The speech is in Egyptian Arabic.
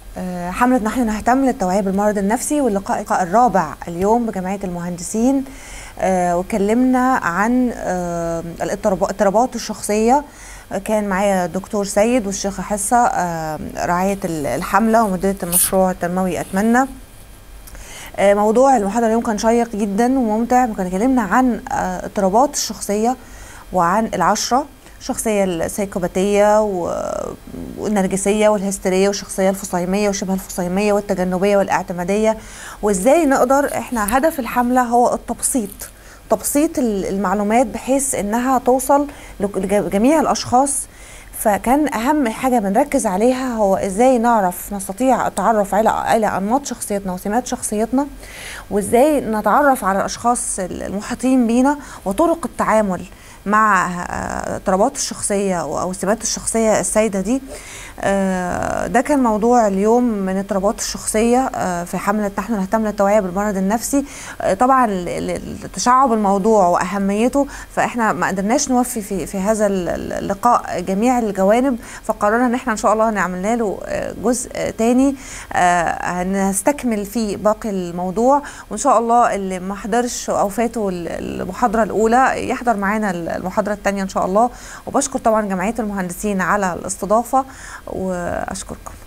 آه، حملة نحن نهتم للتوعية بالمرض النفسي واللقاء اللقاء الرابع اليوم بجمعية المهندسين آه، وكلمنا عن آه، الاضطراب- الاضطرابات الشخصية كان معايا الدكتور سيد والشيخة حصة آه، رعاية ال- الحملة ومديرية المشروع التنموي أتمنى آه، موضوع المحاضرة اليوم كان شيق جدا وممتع كنا اتكلمنا عن آه، اضطرابات الشخصية وعن العشرة الشخصية السيكوباتية و- والنرجسية والهستيرية والشخصية الفصيمية والشبه الفصيمية والتجنبية والاعتمادية وازاي نقدر احنا هدف الحملة هو التبسيط تبسيط ال- المعلومات بحيث انها توصل لك- لجميع الاشخاص فكان اهم حاجه بنركز عليها هو ازاي نعرف نستطيع التعرف على على انماط شخصيتنا وسمات شخصيتنا وازاي نتعرف على الاشخاص المحيطين بينا وطرق التعامل مع آه، اضطرابات الشخصيه او أو السمات الشخصيه السائده دي آه، ده كان موضوع اليوم من اضطرابات الشخصيه آه، في حمله نحن نهتم للتوعيه بالمرض النفسي آه، طبعا ل- ل- تشعب الموضوع واهميته فاحنا ما قدرناش نوفي في في هذا ال- ال- اللقاء جميع الجوانب فقررنا ان احنا ان شاء الله نعمل له آه، جزء آه، تاني آه، هنستكمل فيه باقي الموضوع وان شاء الله اللي ما حضرش او فاته ال- المحاضره الاولى يحضر معانا المحاضره الثانيه ان شاء الله وبشكر طبعا جمعيه المهندسين على الاستضافه واشكركم